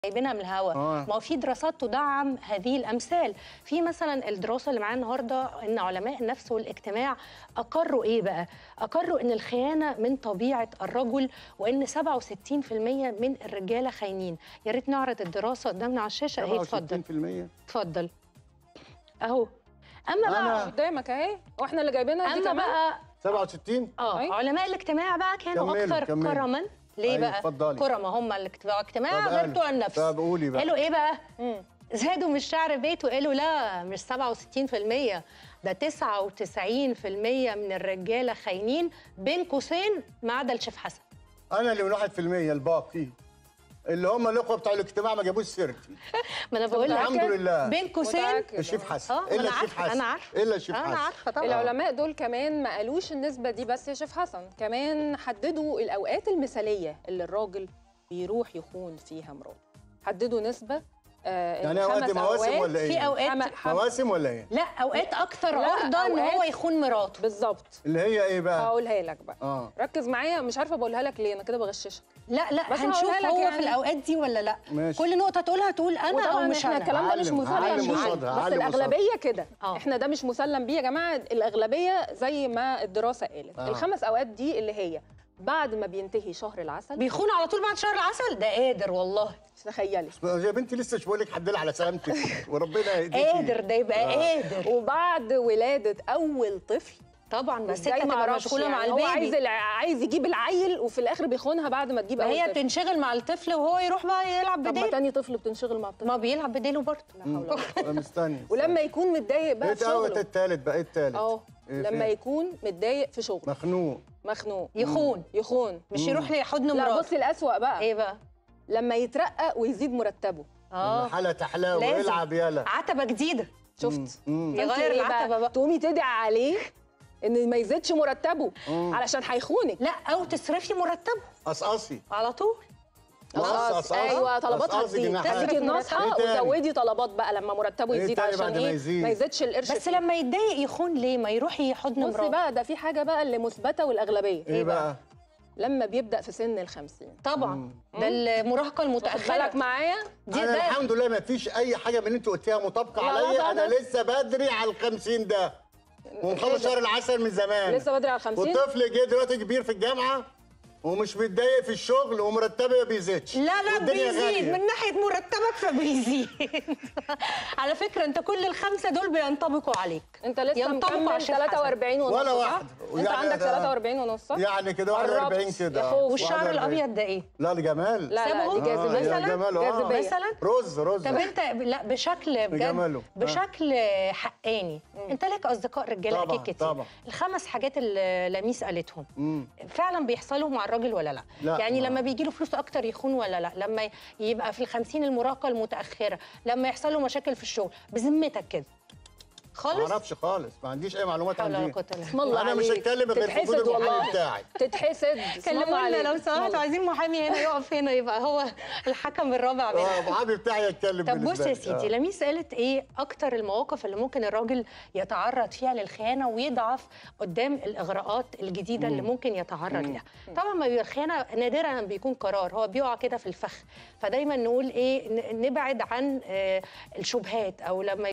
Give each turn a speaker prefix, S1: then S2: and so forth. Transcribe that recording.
S1: جايبينها من الهوا
S2: آه.
S1: ما هو في دراسات تدعم هذه الامثال في مثلا الدراسه اللي معانا النهارده ان علماء النفس والاجتماع اقروا ايه بقى اقروا ان الخيانه من طبيعه الرجل وان 67% من الرجاله خاينين يا ريت نعرض الدراسه قدامنا على الشاشه اهي اتفضل
S2: 67%
S1: اتفضل اهو اما
S2: أنا-
S1: بقى
S3: قدامك اهي واحنا اللي جايبينها دي
S1: اما
S3: كمان
S1: بقى
S2: 67
S1: اه
S3: أيوة.
S1: علماء الاجتماع بقى كانوا
S2: كملوا،
S1: اكثر
S2: كملوا.
S1: كرما ليه
S2: أيوة،
S1: بقى
S2: اتفضلي.
S1: كرما هم اللي بتوع اجتماع
S2: طب
S1: غير
S2: قالوا.
S1: بتوع النفس
S2: طب قولي بقى.
S1: قالوا ايه بقى
S3: مم.
S1: زادوا من الشعر بيت وقالوا لا مش 67% ده 99% من الرجاله خاينين بين قوسين ما عدا الشيف حسن
S2: انا اللي من 1% الباقي اللي هم الاخوه بتوع الاجتماع ما جابوش سيرتي
S1: ما انا بقول لك
S2: الحمد لله.
S1: بين قوسين
S3: متأكد.
S2: الشيف حسن
S1: اه
S2: الا
S1: انا
S2: الشيف
S1: عارفه
S2: حسن
S1: انا عارفه
S2: الا الشيف
S1: انا
S2: حسن
S1: عارفه طبعا
S3: العلماء دول كمان ما قالوش النسبة دي بس يا شيف حسن كمان حددوا الأوقات المثالية اللي الراجل بيروح يخون فيها مراته حددوا نسبة آه
S2: يعني أوقات
S3: خمس
S2: دي مواسم
S3: أوقات
S2: ولا إيه؟
S1: في اوقات
S3: خم- خم-
S2: مواسم ولا ايه
S1: لا اوقات اكثر
S3: لا،
S1: عرضه ان
S3: أوقات-
S1: هو يخون مراته
S3: بالظبط
S2: اللي هي ايه بقى
S3: هقولها لك بقى
S2: اه
S3: ركز معايا مش عارفه بقولها لك ليه انا كده بغششك
S1: لا لا
S3: بس
S1: هنشوف
S3: هقولها لك
S1: هو
S3: يعني.
S1: في الاوقات دي ولا لا
S2: ماشي.
S1: كل نقطه تقولها تقول انا او
S3: وطبعا
S1: مش
S3: احنا
S1: انا
S3: الكلام ده مش
S2: هعلم- هعلم
S3: مسلم بيه
S2: قصادها،
S3: بس
S2: هعلم
S3: الاغلبيه كده
S1: آه.
S3: احنا ده مش مسلم بيه يا جماعه الاغلبيه زي ما الدراسه قالت
S2: آه.
S3: الخمس اوقات دي اللي هي بعد ما بينتهي شهر العسل
S1: بيخون على طول بعد شهر العسل ده قادر والله
S3: تخيلي
S2: يا بنتي لسه مش بقول لك الحمد لله على سلامتك وربنا يهديكي
S1: قادر ده يبقى قادر
S3: وبعد ولاده اول طفل
S1: طبعا بس
S3: ازاي
S1: انت
S3: ما
S1: تبقى
S3: اعرفش
S1: مشغوله مع
S3: يعني هو عايز
S1: البيبي
S3: الع... عايز يجيب العيل وفي الاخر بيخونها بعد ما تجيب
S1: ما
S3: اول
S1: هي
S3: طفل
S1: بتنشغل مع الطفل وهو يروح بقى يلعب
S3: طب ما
S1: بديله
S3: تاني طفل بتنشغل مع الطفل
S1: ما بيلعب بديله برضه
S3: لا حول ولا قوة.
S2: أنا مستني
S3: ولما يكون متضايق بقى
S2: ايه
S3: في
S2: دوت
S3: شغله
S2: التالت بقى ايه التالت
S3: اهو
S2: إيه
S3: لما
S2: فين؟
S3: يكون متضايق في شغله
S2: مخنوق
S3: مخنوق
S1: يخون
S3: يخون
S1: مش يروح لحضن
S3: لا
S1: مراته
S3: بصي الأسوأ بقى
S1: ايه بقى
S3: لما يترقى ويزيد مرتبه
S1: اه
S2: حالة تحلاه
S1: لازم.
S2: ويلعب يلا
S1: عتبه جديده
S3: شفت
S2: مم.
S3: فأنت
S1: يغير
S3: إيه
S1: العتبة بقى.
S3: تقومي تدعي عليه ان ما يزيدش مرتبه
S2: مم.
S3: علشان هيخونك
S1: لا او تصرفي مرتبه
S2: قصقصي
S1: على طول
S2: قصقص، قصقص.
S3: ايوه طلباتها
S2: قصقصي
S3: تزيد
S2: جناحات.
S3: تمسكي الناصحه
S2: إيه تاني؟
S3: وزودي طلبات بقى لما مرتبه
S2: إيه
S3: يزيد
S2: تاني
S3: عشان
S2: بعد ما
S3: ايه
S2: يزيد؟
S3: ما يزيدش القرش
S1: بس
S3: فيه.
S1: لما يتضايق يخون ليه ما يروح يحضن
S3: بصي
S1: مراته
S3: بقى ده في حاجه بقى اللي مثبته والاغلبيه
S2: ايه بقى
S3: لما بيبدا في سن الخمسين
S1: طبعا ده المراهقه
S3: واخد
S1: المتاخره
S3: بالك معايا
S1: دي
S2: انا
S1: ده
S2: الحمد لله ما فيش اي حاجه من اللي انت قلتيها مطابقه
S3: لا، لا،
S2: عليا
S3: ده-
S2: انا
S3: ده-
S2: لسه بدري على ال50 ده ومخلص شهر العسل من زمان
S3: لسه بدري على الخمسين
S2: والطفل جه دلوقتي كبير في الجامعه ومش متضايق في الشغل ومرتبه ما بيزيدش
S1: لا لا
S2: والدنيا
S1: بيزيد
S2: غالية.
S1: من ناحيه مرتبك فبيزيد على فكره انت كل الخمسه دول بينطبقوا عليك
S3: انت لسه
S1: ينطبقوا على
S3: مكمل
S1: الشيخ حسن.
S3: 43 ونص
S2: ولا
S3: صح؟
S2: واحد.
S3: انت
S2: يعني
S3: عندك
S2: ده-
S3: 43 ونص صح؟
S2: يعني كده 41
S3: قربت.
S2: كده
S3: يا
S2: آه.
S3: خوف.
S1: والشعر
S2: 41.
S1: الابيض ده ايه
S2: لا ده جمال
S3: لا لا
S1: سابه؟
S3: دي
S2: آه،
S3: جاذبيه
S2: يا
S1: مثلاً؟
S2: جماله آه.
S3: جاذبية.
S1: مثلا
S2: رز رز
S1: طب انت لا بشكل بجد
S2: بجماله.
S1: بشكل حقاني انت لك اصدقاء رجاله
S2: طبعاً،
S1: اكيد كتير
S2: طبعاً.
S1: الخمس حاجات اللي لميس قالتهم
S2: مم.
S1: فعلا بيحصلوا مع الراجل ولا لا,
S2: لا،
S1: يعني
S2: ما-
S1: لما بيجي له فلوس اكتر يخون ولا لا لما يبقى في الخمسين المراهقه المتاخره لما يحصل له مشاكل في الشغل بذمتك كده
S2: ما
S1: خالص
S2: اعرفش خالص ما عنديش اي معلومات
S1: حول ولا
S2: عندي
S1: قوه الا بالله
S3: اسم الله
S2: أنا مش
S3: عليك.
S2: هتكلم غير في
S3: تتحسد
S2: وجود المحامي
S3: والله.
S2: بتاعي.
S3: تتحسد اسم الله
S1: كلمونا
S3: عليك.
S1: لو
S3: اسم
S1: سمحتوا
S3: الله.
S1: عايزين محامي هنا يقف هنا يبقى هو الحكم الرابع بينا
S2: اه المحامي بتاعي يتكلم
S1: طب بص
S2: بالنسبة
S1: يا
S2: لي.
S1: سيدي
S2: آه.
S1: لميس قالت ايه اكتر المواقف اللي ممكن الراجل يتعرض فيها للخيانه ويضعف قدام الاغراءات الجديده اللي ممكن يتعرض لها طبعا ما بيبقى الخيانه نادرا بيكون قرار هو بيقع كده في الفخ فدايما نقول ايه ن- نبعد عن آه، الشبهات او لما